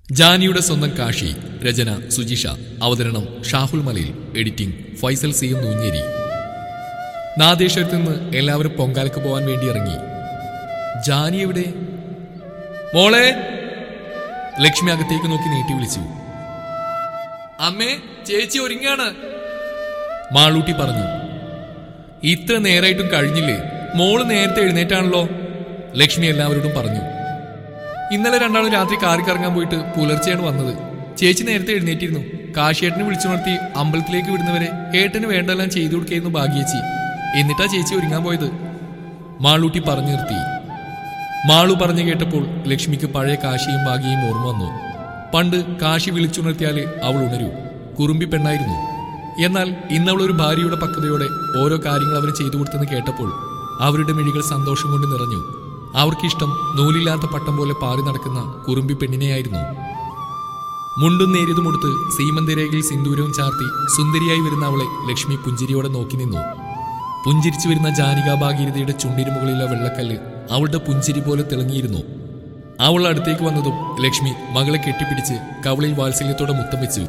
ജാനിയുടെ സ്വന്തം കാശി രചന സുജിഷ അവതരണം Shahul Malayil editing Faisal C M Noonjeri നാദേശ്വരത്ത് നിന്ന് എല്ലാവരും പൊങ്കാലക്ക് പോകാൻ വേണ്ടി ഇറങ്ങി ജാനി എവിടെ മോളെ ലക്ഷ്മി അകത്തേക്ക് നോക്കി നീട്ടി വിളിച്ചു അമ്മേ ചേച്ചി ഒരുങ്ങാണ് മാളൂട്ടി പറഞ്ഞു ഇത്ര നേരായിട്ടും കഴിഞ്ഞില്ലേ മോള് നേരത്തെ എഴുന്നേറ്റാണല്ലോ ലക്ഷ്മി എല്ലാവരോടും പറഞ്ഞു ഇന്നലെ രണ്ടാളും രാത്രി കാറി കറങ്ങാൻ പോയിട്ട് പുലർച്ചെയാണ് വന്നത് ചേച്ചി നേരത്തെ എഴുന്നേറ്റിരുന്നു കാശിയേട്ടനെ വിളിച്ചുണർത്തി അമ്പലത്തിലേക്ക് വിടുന്നവരെ ഏട്ടന് വേണ്ടെല്ലാം ചെയ്തു കൊടുക്കുകയെന്ന് ഭാഗ്യേച്ചി എന്നിട്ടാ ചേച്ചി ഒരുങ്ങാൻ പോയത് മാളൂട്ടി പറഞ്ഞു നിർത്തി മാളു പറഞ്ഞു കേട്ടപ്പോൾ ലക്ഷ്മിക്ക് പഴയ കാശിയും ഭാഗ്യയും ഓർമ്മ വന്നു പണ്ട് കാശി വിളിച്ചുണർത്തിയാലേ അവൾ ഉണരൂ കുറുമ്പി പെണ്ണായിരുന്നു എന്നാൽ ഇന്നവൾ ഒരു ഭാര്യയുടെ പക്വതയോടെ ഓരോ കാര്യങ്ങൾ അവർ ചെയ്തു കൊടുത്തെന്ന് കേട്ടപ്പോൾ അവരുടെ മിഴികൾ സന്തോഷം കൊണ്ട് നിറഞ്ഞു അവർക്കിഷ്ടം നൂലില്ലാത്ത പട്ടം പോലെ പാറി നടക്കുന്ന കുറുമ്പി പെണ്ണിനെയായിരുന്നു മുണ്ടും നേരിയതുമുടുത്ത് സീമന്തിരേഖയിൽ സിന്ദൂരവും ചാർത്തി സുന്ദരിയായി വരുന്ന അവളെ ലക്ഷ്മി പുഞ്ചിരിയോടെ നോക്കി നിന്നു പുഞ്ചിരിച്ചു വരുന്ന ജാനികാ ഭാഗീരഥയുടെ ചുണ്ടിനു മുകളിലെ വെള്ളക്കല്ല് അവളുടെ പുഞ്ചിരി പോലെ തിളങ്ങിയിരുന്നു അവൾ അടുത്തേക്ക് വന്നതും ലക്ഷ്മി മകളെ കെട്ടിപ്പിടിച്ച് കവളിൽ വാത്സല്യത്തോടെ മുത്തം വെച്ചു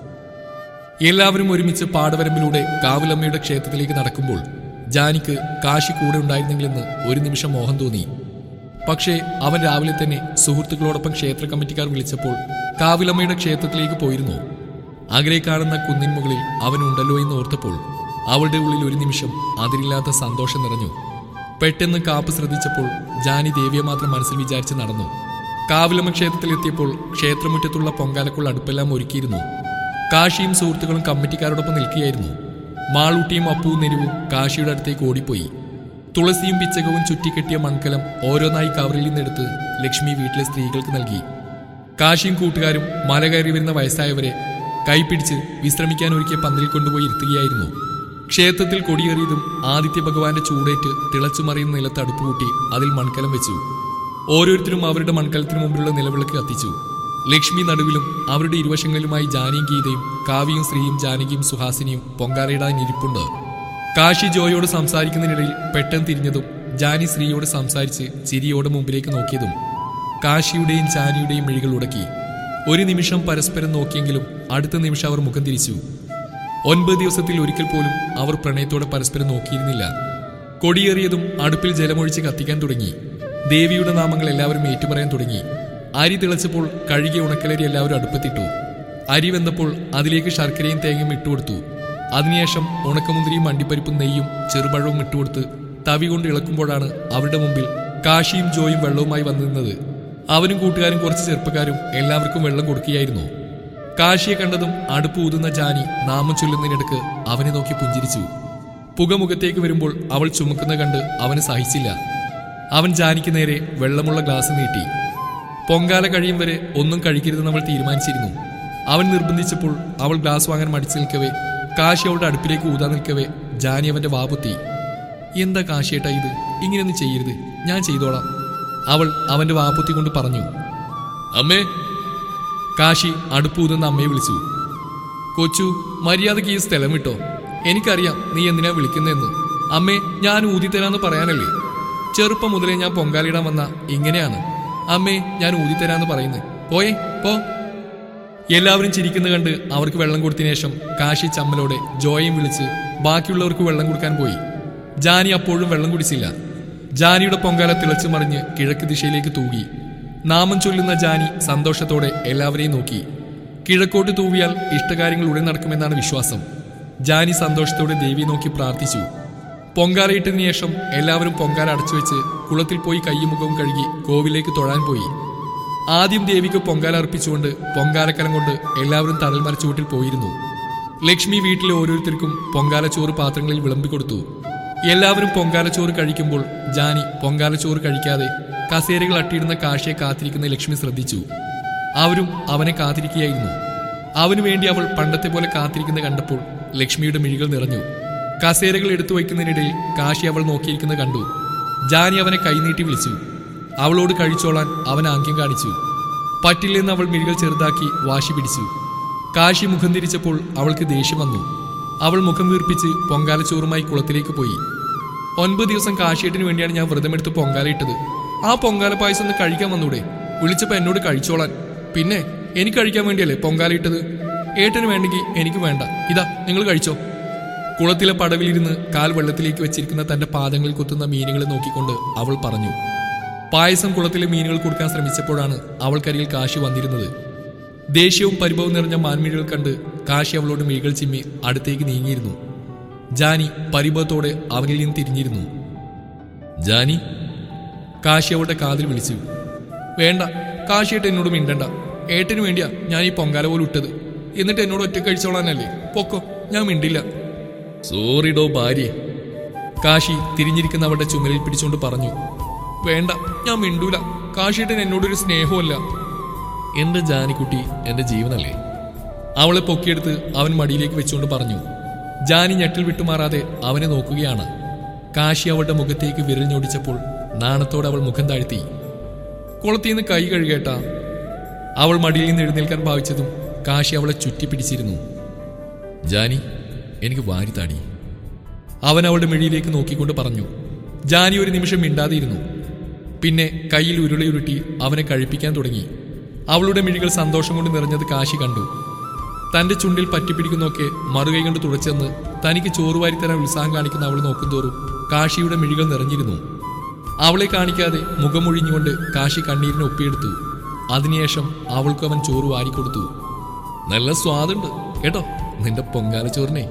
എല്ലാവരും ഒരുമിച്ച് പാടവരമ്പിലൂടെ കാവുലമ്മയുടെ ക്ഷേത്രത്തിലേക്ക് നടക്കുമ്പോൾ ജാനിക്ക് കാശി കൂടെ ഉണ്ടായിരുന്നെങ്കിലെന്ന് ഒരു നിമിഷം മോഹം തോന്നി പക്ഷേ അവൻ രാവിലെ തന്നെ സുഹൃത്തുക്കളോടൊപ്പം ക്ഷേത്ര കമ്മിറ്റിക്കാർ വിളിച്ചപ്പോൾ കാവിലമ്മയുടെ ക്ഷേത്രത്തിലേക്ക് പോയിരുന്നു അകലെ കാണുന്ന കുന്നിൻ മുകളിൽ അവനുണ്ടല്ലോ എന്ന് ഓർത്തപ്പോൾ അവളുടെ ഉള്ളിൽ ഒരു നിമിഷം അതിരില്ലാത്ത സന്തോഷം നിറഞ്ഞു പെട്ടെന്ന് കാപ്പ് ശ്രദ്ധിച്ചപ്പോൾ ജാനി ദേവിയെ മാത്രം മനസ്സിൽ വിചാരിച്ച് നടന്നു കാവിലമ്മ ക്ഷേത്രത്തിലെത്തിയപ്പോൾ ക്ഷേത്രമുറ്റത്തുള്ള പൊങ്കാലക്കുള്ള അടുപ്പെല്ലാം ഒരുക്കിയിരുന്നു കാശിയും സുഹൃത്തുക്കളും കമ്മിറ്റിക്കാരോടൊപ്പം നിൽക്കുകയായിരുന്നു മാളൂട്ടിയും അപ്പുവും നെരുവും കാശിയുടെ അടുത്തേക്ക് ഓടിപ്പോയി തുളസിയും പിച്ചകവും ചുറ്റിക്കെട്ടിയ മൺകലം ഓരോന്നായി കവറിൽ നിന്നെടുത്ത് ലക്ഷ്മി വീട്ടിലെ സ്ത്രീകൾക്ക് നൽകി കാശിയും കൂട്ടുകാരും മല കയറി വരുന്ന വയസ്സായവരെ കൈപിടിച്ച് വിശ്രമിക്കാൻ ഒരുക്കിയ പന്തലിൽ കൊണ്ടുപോയി ഇരുത്തുകയായിരുന്നു ക്ഷേത്രത്തിൽ കൊടിയേറിയതും ആദിത്യ ഭഗവാന്റെ ചൂടേറ്റ് തിളച്ചുമറിയുന്ന നിലത്ത് അടുപ്പ് കൂട്ടി അതിൽ മൺകലം വെച്ചു ഓരോരുത്തരും അവരുടെ മൺകലത്തിന് മുമ്പിലുള്ള നിലവിളക്ക് കത്തിച്ചു ലക്ഷ്മി നടുവിലും അവരുടെ ഇരുവശങ്ങളിലുമായി ജാനിയും ഗീതയും കാവ്യയും ശ്രീയും ജാനകിയും സുഹാസിനിയും പൊങ്കാലയിടാൻ ഇരിപ്പുണ്ട് കാശി ജോയോട് സംസാരിക്കുന്നതിനിടയിൽ പെട്ടെന്ന് തിരിഞ്ഞതും ജാനി ശ്രീയോട് സംസാരിച്ച് ചിരിയോടെ മുമ്പിലേക്ക് നോക്കിയതും കാശിയുടെയും ജാനിയുടെയും മിഴികൾ ഉടക്കി ഒരു നിമിഷം പരസ്പരം നോക്കിയെങ്കിലും അടുത്ത നിമിഷം അവർ മുഖം തിരിച്ചു ഒൻപത് ദിവസത്തിൽ ഒരിക്കൽ പോലും അവർ പ്രണയത്തോടെ പരസ്പരം നോക്കിയിരുന്നില്ല കൊടിയേറിയതും അടുപ്പിൽ ജലമൊഴിച്ച് കത്തിക്കാൻ തുടങ്ങി ദേവിയുടെ നാമങ്ങൾ എല്ലാവരും ഏറ്റുപറയാൻ തുടങ്ങി അരി തിളച്ചപ്പോൾ കഴുകിയ ഉണക്കലരി എല്ലാവരും അടുപ്പത്തിട്ടു അരി വെന്തപ്പോൾ അതിലേക്ക് ശർക്കരയും തേങ്ങയും ഇട്ടുകൊടുത്തു അതിനുശേഷം ഉണക്കമുന്തിരിയും അണ്ടിപ്പരിപ്പും നെയ്യും ചെറുപഴവും ഇട്ടുകൊടുത്ത് തവി കൊണ്ട് ഇളക്കുമ്പോഴാണ് അവരുടെ മുമ്പിൽ കാശിയും ജോയും വെള്ളവുമായി വന്നു നിന്നത് അവനും കൂട്ടുകാരും കുറച്ച് ചെറുപ്പക്കാരും എല്ലാവർക്കും വെള്ളം കൊടുക്കുകയായിരുന്നു കാശിയെ കണ്ടതും അടുപ്പ് ഊതുന്ന ജാനി നാമം ചൊല്ലുന്നതിനിടക്ക് അവനെ നോക്കി പുഞ്ചിരിച്ചു പുകമുഖത്തേക്ക് വരുമ്പോൾ അവൾ ചുമക്കുന്ന കണ്ട് അവന് സഹിച്ചില്ല അവൻ ജാനിക്ക് നേരെ വെള്ളമുള്ള ഗ്ലാസ് നീട്ടി പൊങ്കാല കഴിയും വരെ ഒന്നും കഴിക്കരുതെന്ന് അവൾ തീരുമാനിച്ചിരുന്നു അവൻ നിർബന്ധിച്ചപ്പോൾ അവൾ ഗ്ലാസ് വാങ്ങാൻ മടിച്ചു നിൽക്കവേ കാശി അവളുടെ അടുപ്പിലേക്ക് ഊതാൻ നിൽക്കവേ ജാനി അവന്റെ വാപുത്തി എന്താ കാശിയേട്ടാ ഇത് ഇങ്ങനെയൊന്നും ചെയ്യരുത് ഞാൻ ചെയ്തോളാം അവൾ അവന്റെ വാപുത്തി കൊണ്ട് പറഞ്ഞു അമ്മേ കാശി അടുപ്പൂതുന്ന അമ്മയെ വിളിച്ചു കൊച്ചു മര്യാദയ്ക്ക് ഈ സ്ഥലം വിട്ടോ എനിക്കറിയാം നീ എന്തിനാ വിളിക്കുന്നതെന്ന് അമ്മേ ഞാൻ ഊതിത്തരാന്ന് പറയാനല്ലേ ചെറുപ്പം മുതലേ ഞാൻ പൊങ്കാലിടാൻ വന്ന ഇങ്ങനെയാണ് അമ്മേ ഞാൻ ഊതിത്തരാന്ന് പറയുന്നത് പോയേ പോ എല്ലാവരും ചിരിക്കുന്ന കണ്ട് അവർക്ക് വെള്ളം കൊടുത്തതിനു ശേഷം കാശി ചമ്മലോടെ ജോയും വിളിച്ച് ബാക്കിയുള്ളവർക്ക് വെള്ളം കൊടുക്കാൻ പോയി ജാനി അപ്പോഴും വെള്ളം കുടിച്ചില്ല ജാനിയുടെ പൊങ്കാല തിളച്ചു മറിഞ്ഞ് കിഴക്ക് ദിശയിലേക്ക് തൂകി നാമം ചൊല്ലുന്ന ജാനി സന്തോഷത്തോടെ എല്ലാവരെയും നോക്കി കിഴക്കോട്ട് തൂവിയാൽ ഇഷ്ടകാര്യങ്ങൾ ഉടൻ നടക്കുമെന്നാണ് വിശ്വാസം ജാനി സന്തോഷത്തോടെ ദേവിയെ നോക്കി പ്രാർത്ഥിച്ചു പൊങ്കാലയിട്ടതിനു ശേഷം എല്ലാവരും പൊങ്കാല അടച്ചുവെച്ച് കുളത്തിൽ പോയി കയ്യും മുഖവും കഴുകി കോവിലേക്ക് തൊഴാൻ പോയി ആദ്യം ദേവിക്ക് പൊങ്കാല അർപ്പിച്ചുകൊണ്ട് പൊങ്കാലക്കലം കൊണ്ട് എല്ലാവരും തടൽമര ചുവട്ടിൽ പോയിരുന്നു ലക്ഷ്മി വീട്ടിലെ ഓരോരുത്തർക്കും പൊങ്കാലച്ചോറ് പാത്രങ്ങളിൽ വിളമ്പിക്കൊടുത്തു എല്ലാവരും പൊങ്കാലച്ചോറ് കഴിക്കുമ്പോൾ ജാനി പൊങ്കാലച്ചോറ് കഴിക്കാതെ കസേരകൾ അട്ടിയിടുന്ന കാശിയെ കാത്തിരിക്കുന്ന ലക്ഷ്മി ശ്രദ്ധിച്ചു അവരും അവനെ കാത്തിരിക്കുകയായിരുന്നു അവനു വേണ്ടി അവൾ പണ്ടത്തെ പോലെ കാത്തിരിക്കുന്ന കണ്ടപ്പോൾ ലക്ഷ്മിയുടെ മിഴികൾ നിറഞ്ഞു കസേരകൾ എടുത്തു വയ്ക്കുന്നതിനിടയിൽ കാശി അവൾ നോക്കിയിരിക്കുന്നത് കണ്ടു ജാനി അവനെ കൈനീട്ടി വിളിച്ചു അവളോട് കഴിച്ചോളാൻ അവൻ ആംഗ്യം കാണിച്ചു പറ്റില്ലെന്ന് അവൾ മിഴികൾ ചെറുതാക്കി വാശി പിടിച്ചു കാശി മുഖം തിരിച്ചപ്പോൾ അവൾക്ക് ദേഷ്യം വന്നു അവൾ മുഖം വീർപ്പിച്ച് പൊങ്കാലച്ചോറുമായി കുളത്തിലേക്ക് പോയി ഒൻപത് ദിവസം കാശിയേട്ടിന് വേണ്ടിയാണ് ഞാൻ വ്രതമെടുത്ത് പൊങ്കാലയിട്ടത് ആ പൊങ്കാല പായസം ഒന്ന് കഴിക്കാൻ വന്നൂടെ വിളിച്ചപ്പോ എന്നോട് കഴിച്ചോളാൻ പിന്നെ എനിക്ക് കഴിക്കാൻ വേണ്ടിയല്ലേ പൊങ്കാലയിട്ടത് ഏട്ടന് വേണ്ടെങ്കിൽ എനിക്ക് വേണ്ട ഇതാ നിങ്ങൾ കഴിച്ചോ കുളത്തിലെ പടവിലിരുന്ന് കാൽ വെള്ളത്തിലേക്ക് വെച്ചിരിക്കുന്ന തന്റെ പാദങ്ങളിൽ കുത്തുന്ന മീനുകളെ നോക്കിക്കൊണ്ട് അവൾ പറഞ്ഞു പായസം കുളത്തിലെ മീനുകൾ കൊടുക്കാൻ ശ്രമിച്ചപ്പോഴാണ് അവൾക്കരികിൽ കാശി വന്നിരുന്നത് ദേഷ്യവും പരിഭവവും നിറഞ്ഞ മാൻമിഴികൾ കണ്ട് കാശി അവളോട് മിഴികൾ ചിമ്മി അടുത്തേക്ക് നീങ്ങിയിരുന്നു ജാനി പരിഭവത്തോടെ അവനിൽ നിന്ന് തിരിഞ്ഞിരുന്നു ജാനി കാശി അവളുടെ കാതിൽ വിളിച്ചു വേണ്ട കാശിയേട്ട് എന്നോട് മിണ്ടണ്ട ഏട്ടന് വേണ്ടിയാ ഞാൻ ഈ പൊങ്കാല പോലും ഇട്ടത് എന്നിട്ട് എന്നോട് ഒറ്റ കഴിച്ചോളാനല്ലേ പൊക്കോ ഞാൻ മിണ്ടില്ല സോറിഡോ ഭാര്യ കാശി തിരിഞ്ഞിരിക്കുന്ന അവളുടെ ചുമലിൽ പിടിച്ചുകൊണ്ട് പറഞ്ഞു വേണ്ട ഞാൻ മിണ്ടൂല കാശിയേട്ടൻ എന്നോടൊരു സ്നേഹമല്ല എന്റെ ജാനിക്കുട്ടി എന്റെ ജീവനല്ലേ അവളെ പൊക്കിയെടുത്ത് അവൻ മടിയിലേക്ക് വെച്ചുകൊണ്ട് പറഞ്ഞു ജാനി ഞെട്ടിൽ വിട്ടുമാറാതെ അവനെ നോക്കുകയാണ് കാശി അവളുടെ മുഖത്തേക്ക് വിരൽ ഞൊടിച്ചപ്പോൾ നാണത്തോടെ അവൾ മുഖം താഴ്ത്തി കുളത്തിന്ന് കൈ കഴുകേട്ടാ അവൾ മടിയിൽ നിന്ന് എഴുന്നേൽക്കാൻ ഭാവിച്ചതും കാശി അവളെ ചുറ്റിപ്പിടിച്ചിരുന്നു ജാനി എനിക്ക് വാരിത്താടി അവൻ അവളുടെ മിഴിയിലേക്ക് നോക്കിക്കൊണ്ട് പറഞ്ഞു ജാനി ഒരു നിമിഷം മിണ്ടാതെയിരുന്നു പിന്നെ കയ്യിൽ ഉരുളയുരുട്ടി അവനെ കഴിപ്പിക്കാൻ തുടങ്ങി അവളുടെ മിഴികൾ സന്തോഷം കൊണ്ട് നിറഞ്ഞത് കാശി കണ്ടു തന്റെ ചുണ്ടിൽ പറ്റിപ്പിടിക്കുന്നൊക്കെ മറുകൈ കൊണ്ട് തുടച്ചെന്ന് തനിക്ക് ചോറ് വാരിത്തരാൻ ഉത്സാഹം കാണിക്കുന്ന അവൾ നോക്കുന്തോറും കാശിയുടെ മിഴികൾ നിറഞ്ഞിരുന്നു അവളെ കാണിക്കാതെ മുഖമൊഴിഞ്ഞുകൊണ്ട് കാശി കണ്ണീരിനെ ഒപ്പിയെടുത്തു അതിനുശേഷം അവൾക്ക് അവൻ ചോറ് വാരിക്കൊടുത്തു നല്ല സ്വാദുണ്ട് കേട്ടോ നിന്റെ പൊങ്കാല ചോറിനെ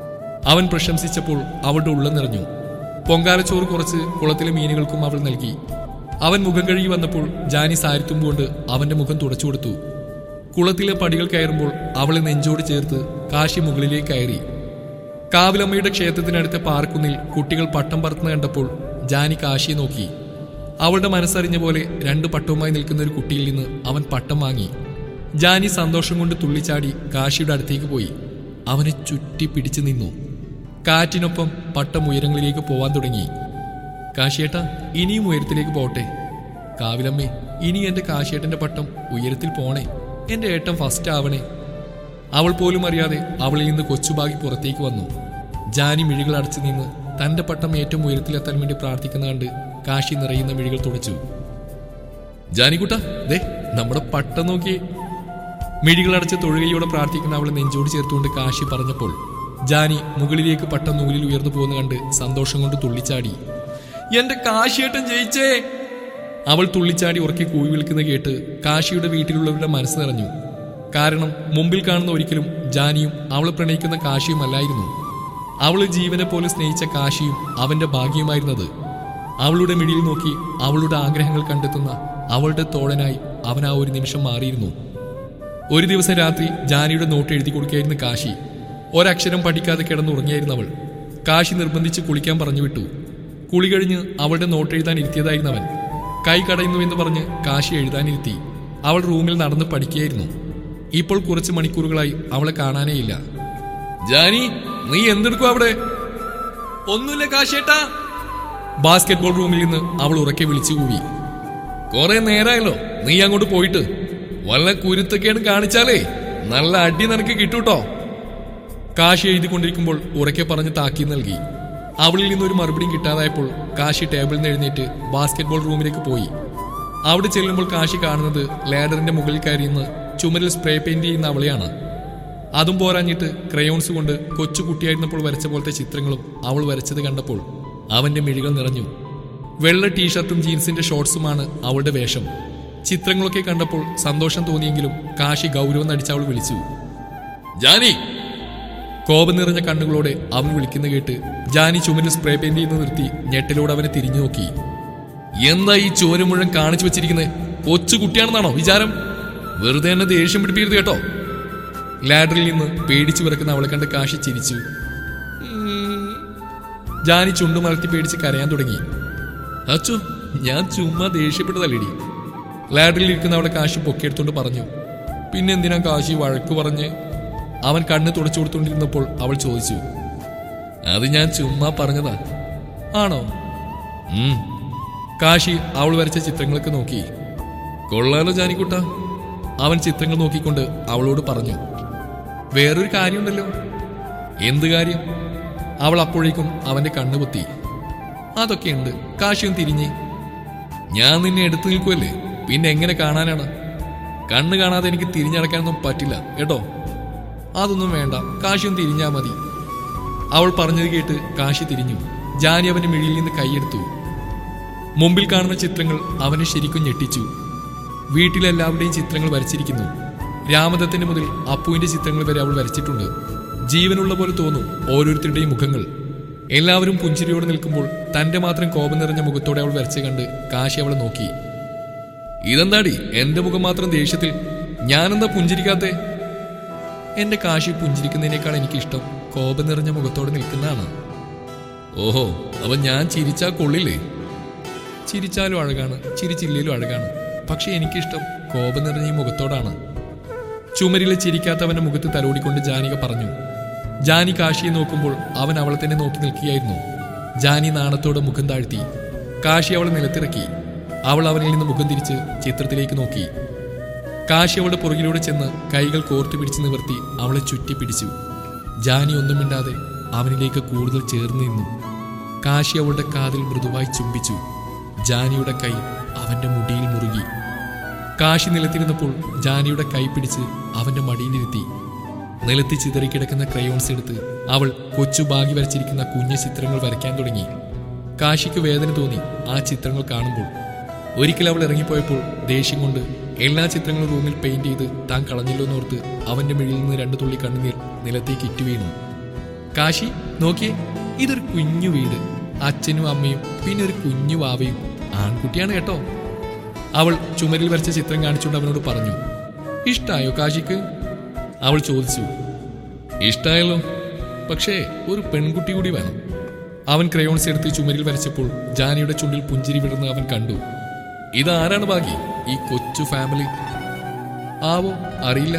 അവൻ പ്രശംസിച്ചപ്പോൾ അവളുടെ ഉള്ളം നിറഞ്ഞു പൊങ്കാലച്ചോറ് കുറച്ച് കുളത്തിലെ മീനുകൾക്കും അവൾ നൽകി അവൻ മുഖം കഴുകി വന്നപ്പോൾ ജാനി സാരിത്തുമ്പുകൊണ്ട് അവന്റെ മുഖം തുടച്ചു കൊടുത്തു കുളത്തിലെ പടികൾ കയറുമ്പോൾ അവളെ നെഞ്ചോട് ചേർത്ത് കാശി മുകളിലേക്ക് കയറി കാവിലമ്മയുടെ ക്ഷേത്രത്തിനടുത്ത പാർക്കുന്നിൽ കുട്ടികൾ പട്ടം പറത്തുന്ന കണ്ടപ്പോൾ ജാനി കാശിയെ നോക്കി അവളുടെ മനസ്സറിഞ്ഞ പോലെ രണ്ട് പട്ടവുമായി നിൽക്കുന്ന ഒരു കുട്ടിയിൽ നിന്ന് അവൻ പട്ടം വാങ്ങി ജാനി സന്തോഷം കൊണ്ട് തുള്ളിച്ചാടി കാശിയുടെ അടുത്തേക്ക് പോയി അവനെ ചുറ്റി പിടിച്ചു നിന്നു കാറ്റിനൊപ്പം പട്ടം ഉയരങ്ങളിലേക്ക് പോവാൻ തുടങ്ങി കാശിയേട്ട ഇനിയും ഉയരത്തിലേക്ക് പോട്ടെ കാവിലമ്മേ ഇനി എന്റെ കാശിയേട്ടന്റെ പട്ടം ഉയരത്തിൽ പോണേ എന്റെ ഏട്ടൻ ഫസ്റ്റ് ആവണേ അവൾ പോലും അറിയാതെ അവളിൽ നിന്ന് കൊച്ചുബാഗി പുറത്തേക്ക് വന്നു ജാനി മിഴികൾ അടച്ചു നിന്ന് തന്റെ പട്ടം ഏറ്റവും ഉയരത്തിലെത്താൻ വേണ്ടി പ്രാർത്ഥിക്കുന്ന കണ്ട് കാശി നിറയുന്ന മിഴികൾ തുടച്ചു ജാനിക്കുട്ട ദേ നമ്മുടെ പട്ടം നോക്കിയേ മിഴികളടച്ച് തൊഴുകയോടെ പ്രാർത്ഥിക്കുന്ന അവളെ നെഞ്ചോട് ചേർത്തുകൊണ്ട് കാശി പറഞ്ഞപ്പോൾ ജാനി മുകളിലേക്ക് പട്ടം നൂലിൽ ഉയർന്നു പോകുന്ന കണ്ട് സന്തോഷം കൊണ്ട് തുള്ളിച്ചാടി എന്റെ കാശിയേട്ടൻ ജയിച്ചേ അവൾ തുള്ളിച്ചാടി ഉറക്കി കൂവി വിളിക്കുന്ന കേട്ട് കാശിയുടെ വീട്ടിലുള്ളവരുടെ മനസ്സ് നിറഞ്ഞു കാരണം മുമ്പിൽ കാണുന്ന ഒരിക്കലും ജാനിയും അവളെ പ്രണയിക്കുന്ന കാശിയും അല്ലായിരുന്നു അവള് ജീവനെ പോലെ സ്നേഹിച്ച കാശിയും അവന്റെ ഭാഗ്യമായിരുന്നത് അവളുടെ മിഴിയിൽ നോക്കി അവളുടെ ആഗ്രഹങ്ങൾ കണ്ടെത്തുന്ന അവളുടെ തോഴനായി അവൻ ആ ഒരു നിമിഷം മാറിയിരുന്നു ഒരു ദിവസം രാത്രി ജാനിയുടെ നോട്ട് എഴുതി കൊടുക്കുകയായിരുന്നു കാശി ഒരക്ഷരം പഠിക്കാതെ കിടന്നുറങ്ങിയായിരുന്നു അവൾ കാശി നിർബന്ധിച്ച് കുളിക്കാൻ പറഞ്ഞു വിട്ടു കുളി കഴിഞ്ഞ് അവളുടെ നോട്ട് എഴുതാൻ ഇരുത്തിയതായിരുന്നു അവൻ കൈ കടയുന്നു എന്ന് പറഞ്ഞ് കാശി എഴുതാനിരുത്തി അവൾ റൂമിൽ നടന്ന് പഠിക്കുകയായിരുന്നു ഇപ്പോൾ കുറച്ച് മണിക്കൂറുകളായി അവളെ കാണാനേയില്ല ജാനി നീ എന്തെടുക്കും അവിടെ ഒന്നുമില്ല കാശേട്ടാ ബാസ്കറ്റ്ബോൾ റൂമിൽ നിന്ന് അവൾ ഉറക്കെ വിളിച്ചു കൂവി കുറെ നേരമായല്ലോ നീ അങ്ങോട്ട് പോയിട്ട് വല്ല കുരുത്തൊക്കെയാണ് കാണിച്ചാലേ നല്ല അടി നിനക്ക് കിട്ടൂട്ടോ കാശി എഴുതിക്കൊണ്ടിരിക്കുമ്പോൾ ഉറക്കെ പറഞ്ഞ് താക്കി നൽകി അവളിൽ നിന്നൊരു മറുപടിയും കിട്ടാതായപ്പോൾ കാശി ടേബിളിൽ നിന്ന് എഴുന്നേറ്റ് ബാസ്കറ്റ്ബോൾ റൂമിലേക്ക് പോയി അവിടെ ചെല്ലുമ്പോൾ കാശി കാണുന്നത് ലാഡറിന്റെ മുകളിൽ കയറിയുന്ന ചുമരിൽ സ്പ്രേ പെയിന്റ് ചെയ്യുന്ന അവളെയാണ് അതും പോരാഞ്ഞിട്ട് ക്രയോൺസ് കൊണ്ട് കൊച്ചു കുട്ടിയായിരുന്നപ്പോൾ വരച്ച പോലത്തെ ചിത്രങ്ങളും അവൾ വരച്ചത് കണ്ടപ്പോൾ അവന്റെ മിഴികൾ നിറഞ്ഞു വെള്ള ടീഷർട്ടും ജീൻസിന്റെ ഷോർട്സുമാണ് അവളുടെ വേഷം ചിത്രങ്ങളൊക്കെ കണ്ടപ്പോൾ സന്തോഷം തോന്നിയെങ്കിലും കാശി ഗൗരവം നടിച്ച് അവൾ വിളിച്ചു ജാനി കോപം നിറഞ്ഞ കണ്ണുകളോടെ അവൻ വിളിക്കുന്ന കേട്ട് ജാനി ചുമരിൽ സ്പ്രേ പെയിന്റ് ചെയ്യുന്ന നിർത്തി ഞെട്ടിലൂടെ അവനെ തിരിഞ്ഞു നോക്കി എന്താ ഈ ചോര മുഴുവൻ കാണിച്ചു വെച്ചിരിക്കുന്നത് കൊച്ചു കുട്ടിയാണെന്നാണോ വിചാരം വെറുതെ എന്നെ ദേഷ്യം പിടിപ്പിക്കരുത് കേട്ടോ ലാഡറിൽ നിന്ന് പേടിച്ചു വിറക്കുന്ന അവളെ കണ്ട് കാശി ചിരിച്ചു ഉം. ജാനി ചുണ്ടു മലർത്തി പേടിച്ച് കരയാൻ തുടങ്ങി അച്ചു ഞാൻ ചുമ്മാ ദേഷ്യപ്പെട്ടതല്ലേടി ലാഡറിൽ ഇരിക്കുന്ന അവളെ കാശി പൊക്കിയെടുത്തോണ്ട് പറഞ്ഞു പിന്നെ എന്തിനാ കാശി വഴക്ക് പറഞ്ഞ് അവൻ കണ്ണ് തുടച്ചു കൊടുത്തോണ്ടിരുന്നപ്പോൾ അവൾ ചോദിച്ചു അത് ഞാൻ ചുമ്മാ പറഞ്ഞതാ ആണോ ഉം. കാശി അവൾ വരച്ച ചിത്രങ്ങളൊക്കെ നോക്കി കൊള്ളാലോ ജാനിക്കുട്ട അവൻ ചിത്രങ്ങൾ നോക്കിക്കൊണ്ട് അവളോട് പറഞ്ഞു വേറൊരു കാര്യമുണ്ടല്ലോ എന്ത് കാര്യം അവൾ അപ്പോഴേക്കും അവന്റെ കണ്ണു പൊത്തി അതൊക്കെയുണ്ട് കാശിയും തിരിഞ്ഞ് ഞാൻ നിന്നെ എടുത്തു നിൽക്കുമല്ലേ പിന്നെ എങ്ങനെ കാണാനാണ് കണ്ണ് കാണാതെ എനിക്ക് തിരിഞ്ഞടക്കാനൊന്നും പറ്റില്ല കേട്ടോ അതൊന്നും വേണ്ട കാശിയും തിരിഞ്ഞാ മതി അവൾ പറഞ്ഞത് കേട്ട് കാശി തിരിഞ്ഞു ജാനി അവന്റെ മിഴിയിൽ നിന്ന് കൈയെടുത്തു മുമ്പിൽ കാണുന്ന ചിത്രങ്ങൾ അവനെ ശരിക്കും ഞെട്ടിച്ചു വീട്ടിലെല്ലാവരുടെയും ചിത്രങ്ങൾ വരച്ചിരിക്കുന്നു രാമദത്തിന്റെ മുതൽ അപ്പുവിന്റെ ചിത്രങ്ങൾ വരെ അവൾ വരച്ചിട്ടുണ്ട് ജീവനുള്ള പോലെ തോന്നും ഓരോരുത്തരുടെയും മുഖങ്ങൾ എല്ലാവരും പുഞ്ചിരിയോടെ നിൽക്കുമ്പോൾ തന്റെ മാത്രം കോപം നിറഞ്ഞ മുഖത്തോടെ അവൾ വരച്ച് കണ്ട് കാശി അവളെ നോക്കി ഇതെന്താടി എന്റെ മുഖം മാത്രം ദേഷ്യത്തിൽ ഞാനെന്താ പുഞ്ചിരിക്കാത്തെ എന്റെ കാശി പുഞ്ചിരിക്കുന്നതിനേക്കാൾ എനിക്കിഷ്ടം കോപം നിറഞ്ഞ മുഖത്തോടെ നിൽക്കുന്നതാണ് ഓഹോ അപ്പൊ ഞാൻ ചിരിച്ചാ കൊള്ളില്ലേ ചിരിച്ചാലും അഴകാണ് ചിരിച്ചില്ലേലും അഴകാണ് പക്ഷെ എനിക്കിഷ്ടം കോപം നിറഞ്ഞ ഈ മുഖത്തോടാണ് ചുമരിലെ ചിരിക്കാത്തവന്റെ മുഖത്ത് തലോടിക്കൊണ്ട് ജാനിക പറഞ്ഞു ജാനി കാശിയെ നോക്കുമ്പോൾ അവൻ അവളെ തന്നെ നോക്കി നിൽക്കുകയായിരുന്നു ജാനി നാണത്തോടെ മുഖം താഴ്ത്തി കാശി അവളെ നിലത്തിറക്കി അവൾ അവനിൽ നിന്ന് മുഖം തിരിച്ച് ചിത്രത്തിലേക്ക് നോക്കി കാശി അവളുടെ പുറകിലൂടെ ചെന്ന് കൈകൾ കോർത്തു പിടിച്ച് നിവർത്തി അവളെ ചുറ്റി പിടിച്ചു ജാനി ഒന്നും മിണ്ടാതെ അവനിലേക്ക് കൂടുതൽ ചേർന്ന് നിന്നു കാശി അവളുടെ കാതിൽ മൃദുവായി ചുംബിച്ചു ജാനിയുടെ കൈ അവന്റെ മുടിയിൽ മുറുകി കാശി നിലത്തിരുന്നപ്പോൾ ജാനിയുടെ കൈ പിടിച്ച് അവന്റെ മടിയിലിരുത്തി നിലത്ത് ചിതറിക്കിടക്കുന്ന ക്രയോൺസ് എടുത്ത് അവൾ കൊച്ചു ബാഗി വരച്ചിരിക്കുന്ന കുഞ്ഞു ചിത്രങ്ങൾ വരയ്ക്കാൻ തുടങ്ങി കാശിക്ക് വേദന തോന്നി ആ ചിത്രങ്ങൾ കാണുമ്പോൾ ഒരിക്കൽ അവൾ ഇറങ്ങിപ്പോയപ്പോൾ ദേഷ്യം കൊണ്ട് എല്ലാ ചിത്രങ്ങളും റൂമിൽ പെയിന്റ് ചെയ്ത് താൻ കളഞ്ഞല്ലോ എന്നോർത്ത് അവന്റെ മിഴിയിൽ നിന്ന് രണ്ടു തുള്ളി കണ്ണുനീർ നിലത്തേക്ക് ഇറ്റു വീണു കാശി നോക്കിയേ ഇതൊരു കുഞ്ഞു വീട് അച്ഛനും അമ്മയും പിന്നെ ഒരു കുഞ്ഞു വാവയും ആൺകുട്ടിയാണ് കേട്ടോ അവൾ ചുമരിൽ വരച്ച ചിത്രം കാണിച്ചുകൊണ്ട് അവനോട് പറഞ്ഞു ഇഷ്ടായോ കാശിക്ക് അവൾ ചോദിച്ചു ഇഷ്ടായല്ലോ പക്ഷേ ഒരു പെൺകുട്ടി കൂടി വേണം അവൻ ക്രയോൺസ് എടുത്ത് ചുമരിൽ വരച്ചപ്പോൾ ജാനിയുടെ ചുണ്ടിൽ പുഞ്ചിരി വിടുന്ന അവൻ കണ്ടു ഇതാരാണ് ബാക്കി ഈ കൊച്ചു ഫാമിലി ആവോ അറിയില്ല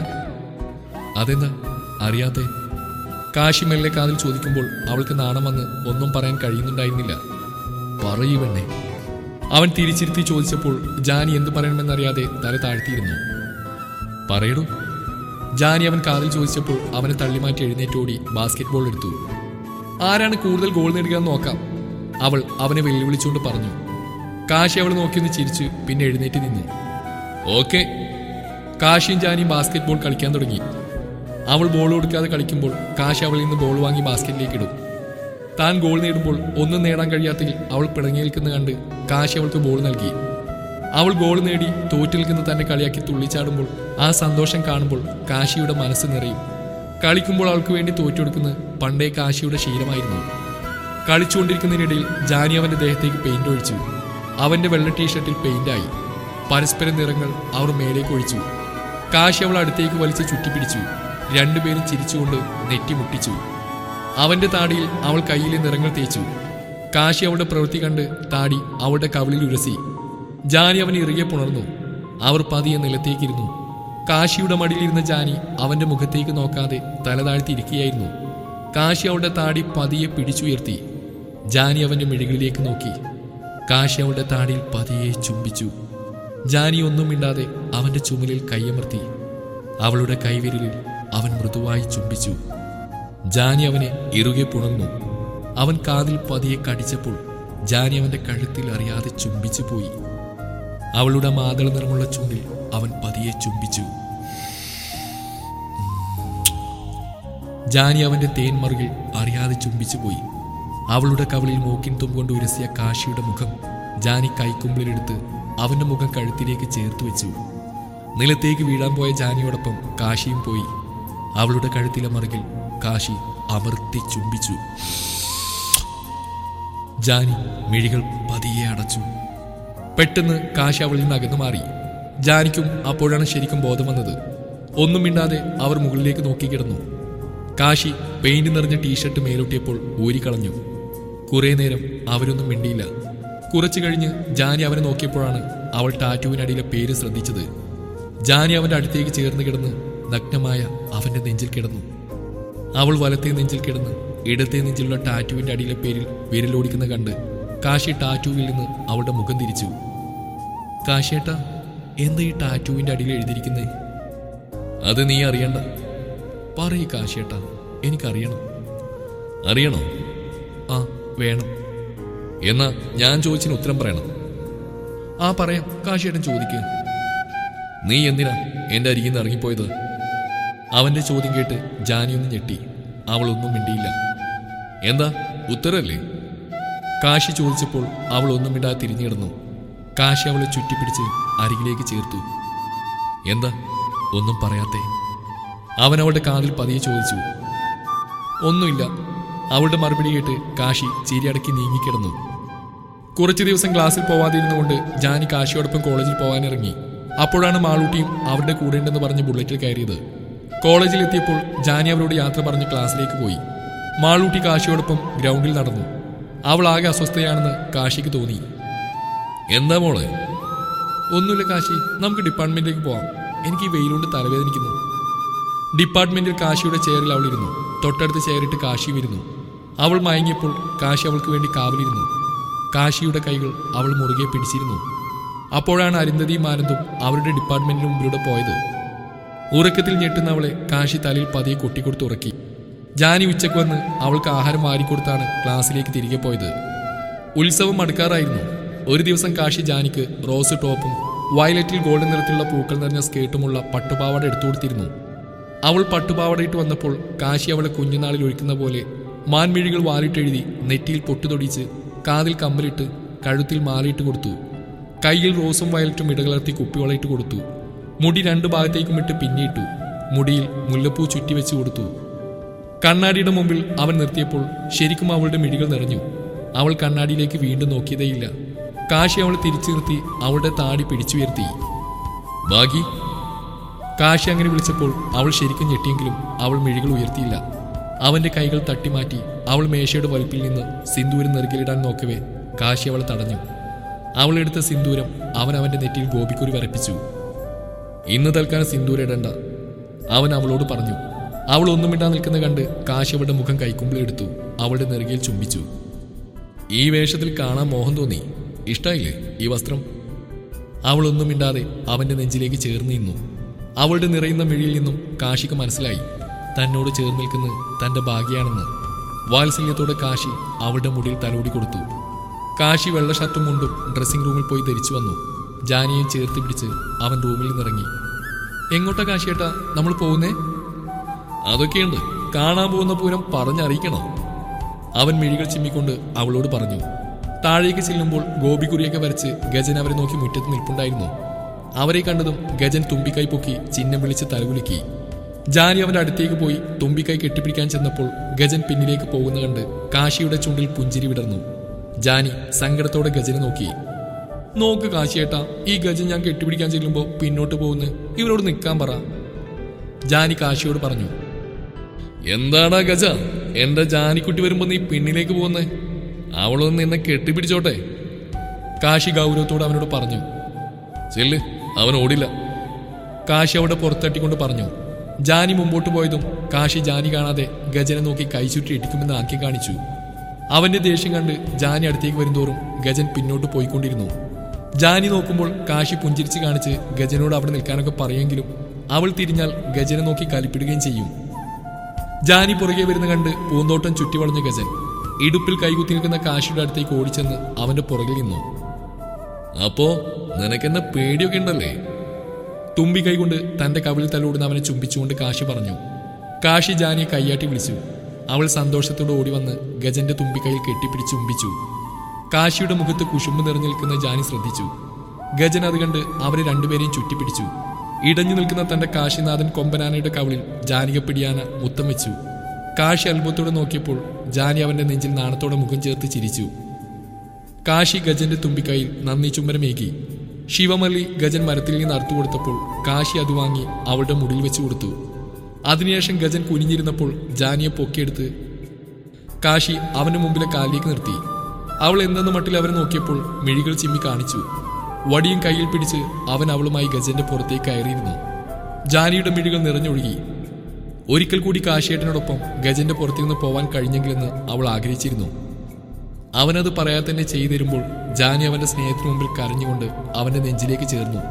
അതെന്താ അറിയാത്തെ കാശി മെല്ലെ കാതിൽ ചോദിക്കുമ്പോൾ അവൾക്ക് നാണം വന്ന് ഒന്നും പറയാൻ കഴിയുന്നുണ്ടായിരുന്നില്ല പറയൂ പെണ്ണെ അവൻ തിരിച്ചിരുത്തി ചോദിച്ചപ്പോൾ ജാനി എന്തു പറയണമെന്നറിയാതെ തല താഴ്ത്തിയിരുന്നു പറയടൂ ജാനി അവൻ കാതിൽ ചോദിച്ചപ്പോൾ അവനെ തള്ളിമാറ്റി എഴുന്നേറ്റോടി ബാസ്കറ്റ് ബോൾ എടുത്തു ആരാണ് കൂടുതൽ ഗോൾ നേടുക എന്ന് നോക്കാം അവൾ അവനെ വെല്ലുവിളിച്ചുകൊണ്ട് പറഞ്ഞു കാശി അവൾ നോക്കിയൊന്ന് ചിരിച്ചു പിന്നെ എഴുന്നേറ്റ് നിന്നു ഓക്കെ കാശിയും ജാനിയും ബാസ്കറ്റ് ബോൾ കളിക്കാൻ തുടങ്ങി അവൾ ബോൾ കൊടുക്കാതെ കളിക്കുമ്പോൾ കാശി അവളിൽ നിന്ന് ബോൾ വാങ്ങി ബാസ്കറ്റിലേക്ക് ഇടും താൻ ഗോൾ നേടുമ്പോൾ ഒന്നും നേടാൻ കഴിയാത്തതിൽ അവൾ പിണങ്ങി നിൽക്കുന്ന കണ്ട് കാശി അവൾക്ക് ബോൾ നൽകി അവൾ ഗോൾ നേടി തോറ്റു നിൽക്കുന്ന തന്നെ കളിയാക്കി തുള്ളിച്ചാടുമ്പോൾ ആ സന്തോഷം കാണുമ്പോൾ കാശിയുടെ മനസ്സ് നിറയും കളിക്കുമ്പോൾ അവൾക്ക് വേണ്ടി തോറ്റെടുക്കുന്നത് പണ്ടേ കാശിയുടെ ശീലമായിരുന്നു കളിച്ചുകൊണ്ടിരിക്കുന്നതിനിടയിൽ ജാനി അവന്റെ ദേഹത്തേക്ക് പെയിന്റ് ഒഴിച്ചു അവന്റെ വെള്ള ടീഷർട്ടിൽ പെയിന്റായി പരസ്പര നിറങ്ങൾ അവർ മേലേക്ക് ഒഴിച്ചു കാശി അവൾ അടുത്തേക്ക് വലിച്ച് ചുറ്റിപ്പിടിച്ചു രണ്ടുപേരും ചിരിച്ചുകൊണ്ട് നെറ്റി മുട്ടിച്ചു അവന്റെ താടിയിൽ അവൾ കയ്യിലെ നിറങ്ങൾ തേച്ചു കാശി അവളുടെ പ്രവൃത്തി കണ്ട് താടി അവളുടെ കവിളിൽ ഉരസി ജാനി അവനെ ഇറുകെ പുണർന്നു അവർ പതിയെ നിലത്തേക്കിരുന്നു കാശിയുടെ മടിയിലിരുന്ന ജാനി അവന്റെ മുഖത്തേക്ക് നോക്കാതെ തല താഴ്ത്തിയിരിക്കുകയായിരുന്നു കാശി അവളുടെ താടി പതിയെ പിടിച്ചുയർത്തി ജാനി അവന്റെ മിഴികളിലേക്ക് നോക്കി കാശി അവളുടെ താടിയിൽ പതിയെ ചുംബിച്ചു ജാനി ഒന്നും മിണ്ടാതെ അവന്റെ ചുമലിൽ കൈയമർത്തി അവളുടെ കൈവിരലിൽ അവൻ മൃദുവായി ചുംബിച്ചു ജാനി അവനെ ഇറുകെ പുണർന്നു അവൻ കാതിൽ പതിയെ കടിച്ചപ്പോൾ ജാനി അവന്റെ കഴുത്തിൽ അറിയാതെ ചുംബിച്ചു പോയി അവളുടെ മാതള നിറമുള്ള ചുണ്ടിൽ അവൻ പതിയെ ചുംബിച്ചു ജാനി അവന്റെ തേൻമറുകിൽ അറിയാതെ ചുംബിച്ചു പോയി അവളുടെ കവളിൽ മൂക്കിൻ തുമ്പ് ഉരസിയ കാശിയുടെ മുഖം ജാനി കൈക്കുമ്പിളിലെടുത്ത് അവന്റെ മുഖം കഴുത്തിലേക്ക് ചേർത്ത് വെച്ചു നിലത്തേക്ക് വീഴാൻ പോയ ജാനിയോടൊപ്പം കാശിയും പോയി അവളുടെ കഴുത്തിലെ മറുകിൽ കാശി അമർത്തി ചുംബിച്ചു ജാനി മിഴികൾ പതിയെ അടച്ചു പെട്ടെന്ന് കാശി അവളിൽ നിന്ന് അകന്നു മാറി ജാനിക്കും അപ്പോഴാണ് ശരിക്കും ബോധം വന്നത് ഒന്നും മിണ്ടാതെ അവർ മുകളിലേക്ക് നോക്കിക്കിടന്നു കാശി പെയിന്റ് നിറഞ്ഞ ടീഷർട്ട് മേലൊട്ടിയപ്പോൾ ഊരിക്കളഞ്ഞു കുറെ നേരം അവരൊന്നും മിണ്ടിയില്ല കുറച്ചു കഴിഞ്ഞ് ജാനി അവനെ നോക്കിയപ്പോഴാണ് അവൾ ടാറ്റുവിനടിയിലെ പേര് ശ്രദ്ധിച്ചത് ജാനി അവന്റെ അടുത്തേക്ക് ചേർന്ന് കിടന്ന് നഗ്നമായ അവന്റെ നെഞ്ചിൽ കിടന്നു അവൾ വലത്തെ നെഞ്ചിൽ കിടന്ന് ഇടത്തെ നെഞ്ചിലുള്ള ടാറ്റുവിന്റെ അടിയിലെ പേരിൽ വിരലോടിക്കുന്ന കണ്ട് കാശി ടാറ്റുവിൽ നിന്ന് അവളുടെ മുഖം തിരിച്ചു കാശിയേട്ടാ എന്താ ഈ ടാറ്റുവിന്റെ അടിയിൽ എഴുതിയിരിക്കുന്നേ അത് നീ അറിയണ്ട പറയ് കാശിയേട്ടാ എനിക്കറിയണം അറിയണോ ആ വേണം എന്നാ ഞാൻ ചോദിച്ചതിന് ഉത്തരം പറയണം ആ പറയാം കാശിയേട്ടൻ ചോദിക്കുക നീ എന്തിനാ എന്റെ അരികിൽ നിന്ന് ഇറങ്ങിപ്പോയത് അവന്റെ ചോദ്യം കേട്ട് ജാനി ഒന്ന് ഞെട്ടി അവളൊന്നും മിണ്ടിയില്ല എന്താ ഉത്തരല്ലേ കാശി ചോദിച്ചപ്പോൾ അവൾ ഒന്നും മിണ്ടാതെ തിരിഞ്ഞു കിടന്നു കാശി അവളെ ചുറ്റിപ്പിടിച്ച് അരികിലേക്ക് ചേർത്തു എന്താ ഒന്നും പറയാത്തേ അവൻ അവളുടെ കാതിൽ പതിയെ ചോദിച്ചു ഒന്നുമില്ല അവളുടെ മറുപടി കേട്ട് കാശി ചിരിയടക്കി നീങ്ങിക്കിടന്നു കുറച്ചു ദിവസം ക്ലാസ്സിൽ പോവാതിരുന്നുകൊണ്ട് ജാനി കാശിയോടൊപ്പം കോളേജിൽ പോകാനിറങ്ങി അപ്പോഴാണ് മാളൂട്ടിയും അവരുടെ കൂടെ ഉണ്ടെന്ന് പറഞ്ഞ് ബുള്ളറ്റിൽ കയറിയത് കോളേജിൽ എത്തിയപ്പോൾ ജാനി അവരോട് യാത്ര പറഞ്ഞ് ക്ലാസ്സിലേക്ക് പോയി മാളൂട്ടി കാശിയോടൊപ്പം ഗ്രൗണ്ടിൽ നടന്നു അവൾ ആകെ അസ്വസ്ഥയാണെന്ന് കാശിക്ക് തോന്നി എന്താ മോളെ ഒന്നുമില്ല കാശി നമുക്ക് ഡിപ്പാർട്ട്മെന്റിലേക്ക് പോവാം എനിക്ക് ഈ വെയിലുകൊണ്ട് തലവേദനിക്കുന്നു ഡിപ്പാർട്ട്മെന്റിൽ കാശിയുടെ ചെയറിൽ അവൾ ഇരുന്നു തൊട്ടടുത്ത് ചെയറിട്ട് കാശിയും ഇരുന്നു അവൾ മയങ്ങിയപ്പോൾ കാശി അവൾക്ക് വേണ്ടി കാവലിരുന്നു കാശിയുടെ കൈകൾ അവൾ മുറുകെ പിടിച്ചിരുന്നു അപ്പോഴാണ് അരുന്ധതിയും ആനന്ദും അവരുടെ ഡിപ്പാർട്ട്മെന്റിന് മുമ്പിലൂടെ പോയത് ഉറക്കത്തിൽ ഞെട്ടുന്ന അവളെ കാശി തലയിൽ പതിയെ കൊട്ടിക്കൊടുത്ത് ഉറക്കി ജാനി ഉച്ചയ്ക്ക് വന്ന് അവൾക്ക് ആഹാരം വാരിക്കൊടുത്താണ് ക്ലാസ്സിലേക്ക് തിരികെ പോയത് ഉത്സവം അടുക്കാറായിരുന്നു ഒരു ദിവസം കാശി ജാനിക്ക് റോസ് ടോപ്പും വയലറ്റിൽ ഗോൾഡൻ നിറത്തിലുള്ള പൂക്കൾ നിറഞ്ഞ സ്കേർട്ടുമുള്ള പട്ടുപാവാട എടുത്തു കൊടുത്തിരുന്നു അവൾ പട്ടുപാവാടയിട്ട് വന്നപ്പോൾ കാശി അവളെ കുഞ്ഞുനാളിൽ ഒഴിക്കുന്ന പോലെ മാൻമിഴികൾ വാലിട്ടെഴുതി നെറ്റിയിൽ പൊട്ടുതൊടിച്ച് കാതിൽ കമ്മലിട്ട് കഴുത്തിൽ മാലയിട്ട് കൊടുത്തു കയ്യിൽ റോസും വയലറ്റും ഇടകലർത്തി കുപ്പിവളയിട്ട് കൊടുത്തു മുടി രണ്ട് ഭാഗത്തേക്കും ഇട്ട് പിന്നിയിട്ടു മുടിയിൽ മുല്ലപ്പൂ ചുറ്റിവെച്ച് കൊടുത്തു കണ്ണാടിയുടെ മുമ്പിൽ അവൻ നിർത്തിയപ്പോൾ ശരിക്കും അവളുടെ മിഴികൾ നിറഞ്ഞു അവൾ കണ്ണാടിയിലേക്ക് വീണ്ടും നോക്കിയതേയില്ല കാശി അവൾ തിരിച്ചു നിർത്തി അവളുടെ താടി പിടിച്ചുയർത്തി ബാഗി കാശി അങ്ങനെ വിളിച്ചപ്പോൾ അവൾ ശരിക്കും ഞെട്ടിയെങ്കിലും അവൾ മിഴികൾ ഉയർത്തിയില്ല അവന്റെ കൈകൾ തട്ടിമാറ്റി അവൾ മേശയുടെ വലുപ്പിൽ നിന്ന് സിന്ദൂരം നെറുകിലിടാൻ നോക്കവേ കാശി അവളെ തടഞ്ഞു അവൾ എടുത്ത സിന്ദൂരം അവൻ അവന്റെ നെറ്റിയിൽ ഗോപിക്കുരി വരപ്പിച്ചു ഇന്ന് തൽക്കാലം സിന്ദൂരം ഇടണ്ട അവൻ അവളോട് പറഞ്ഞു അവൾ ഒന്നും മിണ്ടാ നിൽക്കുന്ന കണ്ട് കാശി അവളുടെ മുഖം കൈക്കുമ്പിളെടുത്തു അവളുടെ നെറുകയിൽ ചുംബിച്ചു ഈ വേഷത്തിൽ കാണാൻ മോഹം തോന്നി ഇഷ്ടായില്ലേ ഈ വസ്ത്രം അവളൊന്നും മിണ്ടാതെ അവന്റെ നെഞ്ചിലേക്ക് ചേർന്ന് നിന്നു അവളുടെ നിറയുന്ന മിഴിയിൽ നിന്നും കാശിക്ക് മനസ്സിലായി തന്നോട് ചേർന്ന് നിൽക്കുന്നത് തന്റെ ഭാഗ്യാണെന്ന് വാത്സല്യത്തോടെ കാശി അവളുടെ മുടിയിൽ തലോടി കൊടുത്തു കാശി വെള്ള ഷർട്ടും മുണ്ടും ഡ്രസ്സിംഗ് റൂമിൽ പോയി ധരിച്ചു വന്നു ജാനിയെ ചേർത്ത് പിടിച്ച് അവൻ റൂമിൽ നിന്നിറങ്ങി എങ്ങോട്ടാ കാശിയേട്ടാ നമ്മൾ പോകുന്നേ അതൊക്കെയുണ്ട് കാണാൻ പോകുന്ന പൂരം പറഞ്ഞറിയിക്കണോ അവൻ മിഴികൾ ചിമ്മിക്കൊണ്ട് അവളോട് പറഞ്ഞു താഴേക്ക് ചെല്ലുമ്പോൾ ഗോപിക്കുറിയൊക്കെ വരച്ച് ഗജൻ അവരെ നോക്കി മുറ്റത്ത് നിൽപ്പുണ്ടായിരുന്നു അവരെ കണ്ടതും ഗജൻ തുമ്പിക്കൈ പൊക്കി ചിഹ്നം വിളിച്ച് തലകുലുക്കി ജാനി അവന്റെ അടുത്തേക്ക് പോയി തുമ്പിക്കൈ കെട്ടിപ്പിടിക്കാൻ ചെന്നപ്പോൾ ഗജൻ പിന്നിലേക്ക് പോകുന്ന കണ്ട് കാശിയുടെ ചുണ്ടിൽ പുഞ്ചിരി വിടർന്നു ജാനി സങ്കടത്തോടെ ഗജനെ നോക്കി നോക്ക് കാശിയേട്ടാ ഈ ഗജൻ ഞാൻ കെട്ടിപ്പിടിക്കാൻ ചെല്ലുമ്പോൾ പിന്നോട്ട് പോകുന്നു ഇവരോട് നിൽക്കാൻ പറ ജാനി കാശിയോട് പറഞ്ഞു എന്താടാ ഗജ എന്റെ ജാനിക്കുട്ടി വരുമ്പോ നീ പിന്നിലേക്ക് പോകുന്നേ അവളൊന്ന് എന്നെ കെട്ടിപ്പിടിച്ചോട്ടെ കാശി ഗൗരവത്തോട് അവനോട് പറഞ്ഞു ചെല്ല് അവൻ ഓടില്ല കാശി അവിടെ പുറത്തട്ടിക്കൊണ്ട് പറഞ്ഞു ജാനി മുമ്പോട്ട് പോയതും കാശി ജാനി കാണാതെ ഗജനെ നോക്കി കൈചുറ്റി ഇടിക്കുമെന്ന് ആക്കി കാണിച്ചു അവന്റെ ദേഷ്യം കണ്ട് ജാനി അടുത്തേക്ക് വരുന്തോറും ഗജൻ പിന്നോട്ട് പോയിക്കൊണ്ടിരുന്നു ജാനി നോക്കുമ്പോൾ കാശി പുഞ്ചിരിച്ച് കാണിച്ച് ഗജനോട് അവിടെ നിൽക്കാനൊക്കെ പറയുമെങ്കിലും അവൾ തിരിഞ്ഞാൽ ഗജനെ നോക്കി കലിപ്പിടുകയും ചെയ്യും ജാനി പുറകെ വരുന്ന കണ്ട് പൂന്തോട്ടം ചുറ്റിവളഞ്ഞ ഗജൻ ഇടുപ്പിൽ കൈകുത്തി നിൽക്കുന്ന കാശിയുടെ അടുത്തേക്ക് ഓടിച്ചെന്ന് അവന്റെ പുറകിൽ നിന്നു അപ്പോ നിനക്കെന്നെ പേടിയൊക്കെ ഉണ്ടല്ലേ തുമ്പി കൈകൊണ്ട് തന്റെ കവിളിൽ തലോടുന്ന അവനെ ചുംബിച്ചുകൊണ്ട് കാശി പറഞ്ഞു കാശി ജാനിയെ കൈയാട്ടി വിളിച്ചു അവൾ സന്തോഷത്തോടെ ഓടി വന്ന് ഗജന്റെ തുമ്പിക്കൈയിൽ കെട്ടിപ്പിടിച്ച് ചുംബിച്ചു കാശിയുടെ മുഖത്ത് കുശുമ്പ് നിറഞ്ഞു നിൽക്കുന്ന ജാനി ശ്രദ്ധിച്ചു ഗജൻ അത് കണ്ട് അവരെ രണ്ടുപേരെയും ചുറ്റിപ്പിടിച്ചു ഇടഞ്ഞു നിൽക്കുന്ന തന്റെ കാശിനാഥൻ കൊമ്പനാനയുടെ കവിളിൽ ജാനിക പിടിയാന മുത്തം വെച്ചു കാശി അത്ഭുതത്തോടെ നോക്കിയപ്പോൾ ജാനി അവന്റെ നെഞ്ചിൽ നാണത്തോടെ മുഖം ചേർത്ത് ചിരിച്ചു കാശി ഗജന്റെ തുമ്പിക്കൈയിൽ നന്ദി ചുംബനമേകി ശിവമല്ലി ഗജൻ മരത്തിൽ നിന്ന് അറുത്തു കൊടുത്തപ്പോൾ കാശി അത് വാങ്ങി അവളുടെ മുടിയിൽ വെച്ച് കൊടുത്തു അതിനുശേഷം ഗജൻ കുനിഞ്ഞിരുന്നപ്പോൾ ജാനിയെ പൊക്കിയെടുത്ത് കാശി അവന്റെ മുമ്പിലെ കാലിലേക്ക് നിർത്തി അവൾ എന്തെന്ന മട്ടിൽ അവനെ നോക്കിയപ്പോൾ മിഴികൾ ചിമ്മി കാണിച്ചു വടിയും കയ്യിൽ പിടിച്ച് അവൻ അവളുമായി ഗജന്റെ പുറത്തേക്ക് കയറിയിരുന്നു ജാനിയുടെ മിഴികൾ നിറഞ്ഞൊഴുകി ഒരിക്കൽ കൂടി കാശിയേട്ടനോടൊപ്പം ഗജന്റെ പുറത്തുനിന്ന് പോവാൻ കഴിഞ്ഞെങ്കിലെന്ന് അവൾ ആഗ്രഹിച്ചിരുന്നു അവനത് പറയാതെ തന്നെ ചെയ്തു തരുമ്പോൾ ജാനി അവന്റെ സ്നേഹത്തിന് മുമ്പിൽ കരഞ്ഞുകൊണ്ട് അവന്റെ നെഞ്ചിലേക്ക് ചേർന്നു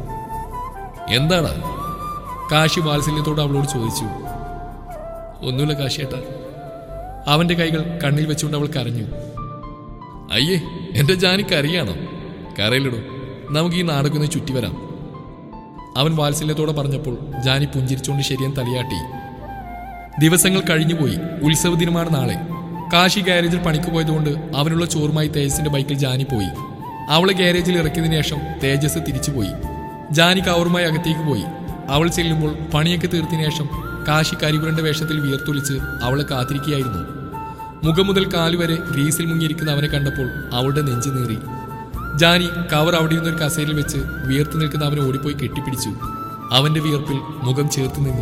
എന്താണ് കാശി വാത്സല്യത്തോട് അവളോട് ചോദിച്ചു ഒന്നുമില്ല കാശിയേട്ടാ അവന്റെ കൈകൾ കണ്ണിൽ വെച്ചുകൊണ്ട് അവൾ കരഞ്ഞു അയ്യേ എന്റെ ജാനി കരയാണോ കരയിലിടും നമുക്ക് ഈ നാടൊക്കെ ഒന്ന് ചുറ്റി വരാം അവൻ വാത്സല്യത്തോടെ പറഞ്ഞപ്പോൾ ജാനി പുഞ്ചിരിച്ചുകൊണ്ട് ശരിയൻ തലയാട്ടി ദിവസങ്ങൾ കഴിഞ്ഞുപോയി ഉത്സവ ദിനമാണ് നാളെ കാശി ഗാരേജിൽ പണിക്ക് പോയതുകൊണ്ട് അവനുള്ള ചോറുമായി തേജസിന്റെ ബൈക്കിൽ ജാനി പോയി അവളെ ഗാരേജിൽ ഇറക്കിയതിനു ശേഷം തേജസ് തിരിച്ചുപോയി ജാനി കവറുമായി അകത്തേക്ക് പോയി അവൾ ചെല്ലുമ്പോൾ പണിയൊക്കെ തീർത്തിനു ശേഷം കാശി കരിപുരന്റെ വേഷത്തിൽ വിയർത്തൊലിച്ച് അവളെ കാത്തിരിക്കുകയായിരുന്നു മുഖം മുതൽ കാലുവരെ ഗ്രീസിൽ മുങ്ങിയിരിക്കുന്ന അവനെ കണ്ടപ്പോൾ അവളുടെ നെഞ്ചു നീറി ജാനി കവർ അവിടെ ഇരുന്ന ഒരു കസേരയിൽ വെച്ച് വിയർത്തു നിൽക്കുന്ന അവനെ ഓടിപ്പോയി കെട്ടിപ്പിടിച്ചു അവന്റെ വിയർപ്പിൽ മുഖം ചേർത്ത് നിന്നു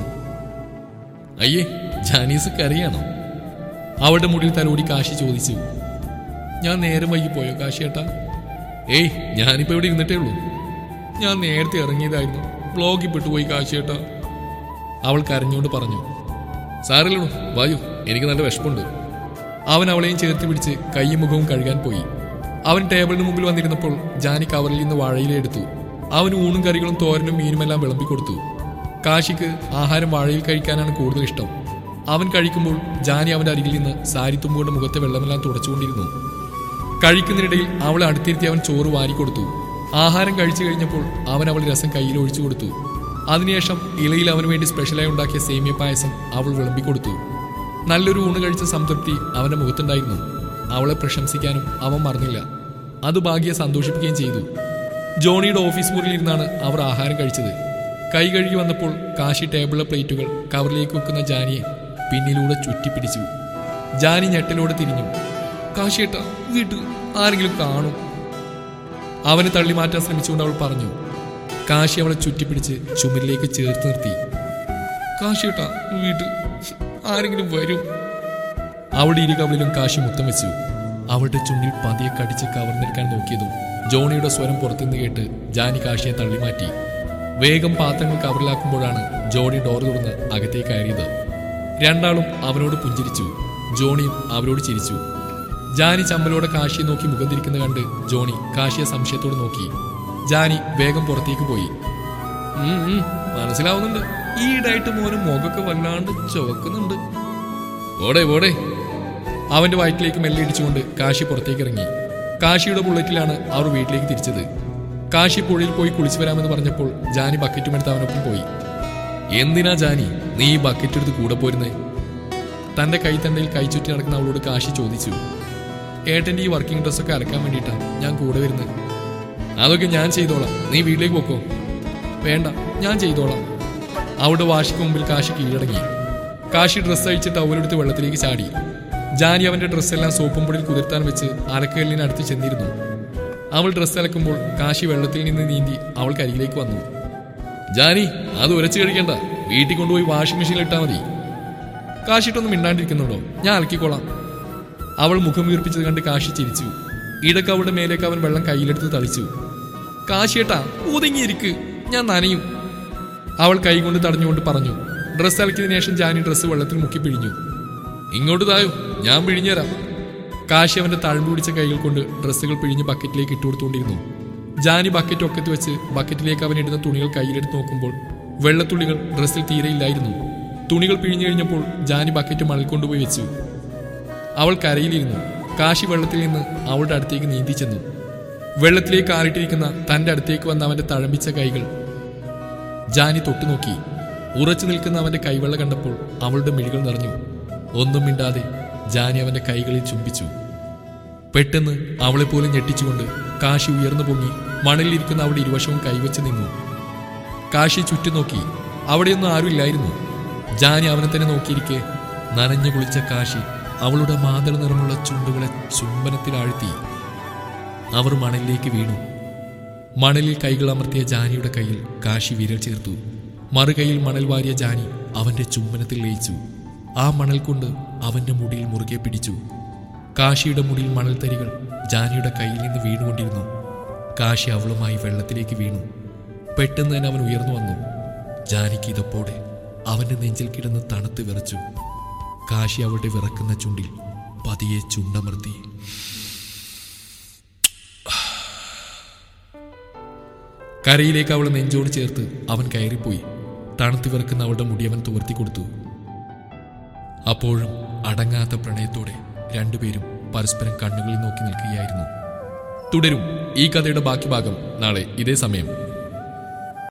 അയ്യേ ജാനീസ് കറിയാണോ അവളുടെ മുടിയിൽ തലോടി കാശി ചോദിച്ചു ഞാൻ നേരം വൈകി പോയോ കാശിയേട്ടാ ഏയ് ഞാനിപ്പോ ഇവിടെ ഇരുന്നിട്ടേ ഉള്ളൂ ഞാൻ നേരത്തെ ഇറങ്ങിയതായിരുന്നു ബ്ലോഗിൽ പെട്ടുപോയി കാശിയേട്ടാ അവൾ കരഞ്ഞുകൊണ്ട് പറഞ്ഞു സാറില്ലടോ വായു എനിക്ക് നല്ല വിഷമുണ്ട് അവൻ അവളെയും ചേർത്ത് പിടിച്ച് കൈയും മുഖവും കഴുകാൻ പോയി അവൻ ടേബിളിന് മുമ്പിൽ വന്നിരുന്നപ്പോൾ ജാനി കവറിൽ നിന്ന് വാഴയില എടുത്തു അവൻ ഊണും കറികളും തോരനും മീനുമെല്ലാം വിളമ്പിക്കൊടുത്തു കാശിക്ക് ആഹാരം വാഴയിൽ കഴിക്കാനാണ് കൂടുതൽ ഇഷ്ടം അവൻ കഴിക്കുമ്പോൾ ജാനി അവന്റെ അരികിൽ നിന്ന് സാരി തുമ്പുകൊണ്ട് മുഖത്തെ വെള്ളമെല്ലാം തുടച്ചുകൊണ്ടിരുന്നു കഴിക്കുന്നതിനിടയിൽ അവളെ അടുത്തിരുത്തി അവൻ ചോറ് വാരിക്കൊടുത്തു ആഹാരം കഴിച്ചു കഴിഞ്ഞപ്പോൾ അവൻ അവൾ രസം കയ്യിൽ ഒഴിച്ചു കൊടുത്തു അതിനുശേഷം ഇലയിൽ അവന് വേണ്ടി സ്പെഷ്യലായി ഉണ്ടാക്കിയ സേമിയ പായസം അവൾ വിളമ്പിക്കൊടുത്തു നല്ലൊരു ഊണ് കഴിച്ച സംതൃപ്തി അവന്റെ മുഖത്തുണ്ടായിരുന്നു അവളെ പ്രശംസിക്കാനും അവൻ മറന്നില്ല അത് ഭാഗ്യെ സന്തോഷിപ്പിക്കുകയും ചെയ്തു ജോണിയുടെ ഓഫീസ് മുറിയിൽ ഇരുന്നാണ് അവർ ആഹാരം കഴിച്ചത് കൈ കഴുകി വന്നപ്പോൾ കാശി ടേബിളിലെ പ്ലേറ്റുകൾ കവറിലേക്ക് വെക്കുന്ന ജാനിയെ പിന്നിലൂടെ ചുറ്റിപ്പിടിച്ചു ജാനി ഞെട്ടലോടെ തിരിഞ്ഞു കാശിയേട്ടാ വീട്ടിൽ ആരെങ്കിലും കാണും അവനെ തള്ളി മാറ്റാൻ ശ്രമിച്ചുകൊണ്ട് അവൾ പറഞ്ഞു കാശി അവളെ ചുറ്റിപ്പിടിച്ച് ചുമരിലേക്ക് ചേർത്ത് നിർത്തി കാശിയേട്ടാ വീട്ടിൽ ആരെങ്കിലും വരും അവളുടെ ഇരു കവിളിലും കാശി മുത്തം വെച്ചു അവളുടെ ചുണ്ടിൽ പതിയെ കടിച്ച് കവർന്നെടുക്കാൻ നോക്കിയതും ജോണിയുടെ സ്വരം പുറത്തുനിന്ന് കേട്ട് ജാനി കാശിയെ തള്ളിമാറ്റി വേഗം പാത്രങ്ങൾ കവറിലാക്കുമ്പോഴാണ് ജോണി ഡോർ തുറന്ന് അകത്തേക്ക് കയറിയത് രണ്ടാളും അവനോട് പുഞ്ചിരിച്ചു ജോണിയും അവരോട് ചിരിച്ചു ജാനി ചമ്മലോടെ കാശിയെ നോക്കി മുഖം തിരിക്കുന്ന കണ്ട് ജോണി കാശിയെ സംശയത്തോട് നോക്കി ജാനി വേഗം പുറത്തേക്ക് പോയി ഉം, ഉം, മനസ്സിലാവുന്നുണ്ട് ഈയിടായിട്ട് മോന് മുഖമൊക്കെ വല്ലാണ്ട് ചുവക്കുന്നുണ്ട് ഓടെ ഓടെ അവന്റെ വയറ്റിലേക്ക് മെല്ലെ ഇടിച്ചുകൊണ്ട് കാശി പുറത്തേക്ക് ഇറങ്ങി കാശിയുടെ ബുള്ളറ്റിലാണ് അവർ വീട്ടിലേക്ക് തിരിച്ചത് കാശി പുഴയിൽ പോയി കുളിച്ചു വരാമെന്ന് പറഞ്ഞപ്പോൾ ജാനി ബക്കറ്റും എടുത്ത് അവനൊപ്പം പോയി എന്തിനാ ജാനി നീ ഈ ബക്കറ്റ് എടുത്ത് കൂടെ പോരുന്നേ തന്റെ കൈത്തണ്ടയിൽ കൈ ചുറ്റി നടക്കുന്ന അവളോട് കാശി ചോദിച്ചു ഏട്ടന്റെ ഈ വർക്കിംഗ് ഡ്രസ്സൊക്കെ അലക്കാൻ വേണ്ടിയിട്ടാണ് ഞാൻ കൂടെ വരുന്നത് അതൊക്കെ ഞാൻ ചെയ്തോളാം നീ വീട്ടിലേക്ക് പോക്കോ വേണ്ട ഞാൻ ചെയ്തോളാം അവിടെ വാശിക്ക് മുമ്പിൽ കാശി കീഴടങ്ങി കാശി ഡ്രസ്സ് അഴിച്ചിട്ട് അവരെടുത്ത് വെള്ളത്തിലേക്ക് ചാടി ജാനി അവന്റെ ഡ്രസ്സെല്ലാം സോപ്പും പൊടിയിൽ കുതിർത്താൻ വെച്ച് അലക്കല്ലിന് അടുത്ത് ചെന്നിരുന്നു അവൾ ഡ്രസ്സ് അലക്കുമ്പോൾ കാശി വെള്ളത്തിൽ നിന്ന് നീന്തി അവൾക്ക് അരികിലേക്ക് വന്നു ജാനി അത് ഉരച്ചു കഴിക്കണ്ട വീട്ടിൽ കൊണ്ടുപോയി വാഷിംഗ് മെഷീനിൽ ഇട്ടാൽ മതി കാശിട്ടൊന്നും മിണ്ടാണ്ടിരിക്കുന്നുണ്ടോ ഞാൻ അലക്കിക്കോളാം അവൾ മുഖം വീർപ്പിച്ചത് കണ്ട് കാശി ചിരിച്ചു ഇടക്ക് അവളുടെ മേലേക്ക് അവൻ വെള്ളം കയ്യിലെടുത്ത് തളിച്ചു കാശിയേട്ടാ ഒതുങ്ങിയിരിക്ക് ഞാൻ നനയും അവൾ കൈകൊണ്ട് തടഞ്ഞുകൊണ്ട് പറഞ്ഞു ഡ്രസ്സ് അലക്കിയതിനു ശേഷം ജാനി ഡ്രസ്സ് വെള്ളത്തിൽ മുക്കി പിഴിഞ്ഞു ഇങ്ങോട്ട് തായോ ഞാൻ പിഴിഞ്ഞുതരാം കാശി അവന്റെ തഴമ്പ് പിടിച്ച കൈകൾ കൊണ്ട് ഡ്രസ്സുകൾ പിഴിഞ്ഞ് ബക്കറ്റിലേക്ക് ഇട്ടുകൊടുത്തുകൊണ്ടിരുന്നു ജാനി ബക്കറ്റ് ഒക്കത്ത് വെച്ച് ബക്കറ്റിലേക്ക് അവൻ ഇടുന്ന തുണികൾ കയ്യിലെടുത്ത് നോക്കുമ്പോൾ വെള്ളത്തുള്ളികൾ ഡ്രസ്സിൽ തീരെ ഇല്ലായിരുന്നു തുണികൾ പിഴിഞ്ഞു കഴിഞ്ഞപ്പോൾ ജാനി ബക്കറ്റ് മണൽ കൊണ്ടുപോയി വെച്ചു അവൾ കരയിലിരുന്നു കാശി വെള്ളത്തിൽ നിന്ന് അവളുടെ അടുത്തേക്ക് നീന്തി ചെന്നു വെള്ളത്തിലേക്ക് കാറിട്ടിരിക്കുന്ന തന്റെ അടുത്തേക്ക് വന്ന അവന്റെ തഴമ്പിച്ച കൈകൾ ജാനി തൊട്ടുനോക്കി ഉറച്ചു നിൽക്കുന്ന അവന്റെ കൈവെള്ള കണ്ടപ്പോൾ അവളുടെ മിഴികൾ നിറഞ്ഞു ഒന്നും മിണ്ടാതെ ജാനി അവന്റെ കൈകളിൽ ചുംബിച്ചു പെട്ടെന്ന് അവളെ പോലും ഞെട്ടിച്ചുകൊണ്ട് കാശി ഉയർന്നു പൊങ്ങി മണലിലിരിക്കുന്ന അവളുടെ ഇരുവശവും കൈവച്ച് നിന്നു കാശി ചുറ്റും നോക്കി അവിടെയൊന്നും ആരുമില്ലായിരുന്നു ജാനി അവനെ തന്നെ നോക്കിയിരിക്കെ നനഞ്ഞു കുളിച്ച കാശി അവളുടെ മാതള നിറമുള്ള ചുണ്ടുകളെ ചുംബനത്തിൽ ആഴ്ത്തി അവർ മണലിലേക്ക് വീണു മണലിൽ കൈകൾ അമർത്തിയ ജാനിയുടെ കയ്യിൽ കാശി വിരൽ ചേർത്തു മറുകൈയിൽ മണൽ വാരിയ ജാനി അവന്റെ ചുംബനത്തിൽ ലയിച്ചു ആ മണൽ കൊണ്ട് അവന്റെ മുടിയിൽ മുറുകെ പിടിച്ചു കാശിയുടെ മുടിയിൽ മണൽ തരികൾ ജാനിയുടെ കയ്യിൽ നിന്ന് വീണുകൊണ്ടിരുന്നു കാശി അവളുമായി വെള്ളത്തിലേക്ക് വീണു പെട്ടെന്ന് തന്നെ അവൻ ഉയർന്നു വന്നു ജാനിക്ക് ഇതപ്പോടെ അവന്റെ നെഞ്ചിൽ കിടന്ന് തണുത്ത് വിറച്ചു കാശി അവളുടെ വിറക്കുന്ന ചുണ്ടിൽ പതിയെ ചുണ്ടമർത്തി കരയിലേക്ക് അവളെ നെഞ്ചോട് ചേർത്ത് അവൻ കയറിപ്പോയി തണുത്ത് വിറക്കുന്ന അവളുടെ മുടി അവൻ തുവർത്തി കൊടുത്തു അപ്പോഴും അടങ്ങാത്ത പ്രണയത്തോടെ രണ്ടുപേരും പരസ്പരം കണ്ണുകളിൽ നോക്കി നിൽക്കുകയായിരുന്നു തുടരും ഈ കഥയുടെ ബാക്കി ഭാഗം നാളെ ഇതേ സമയം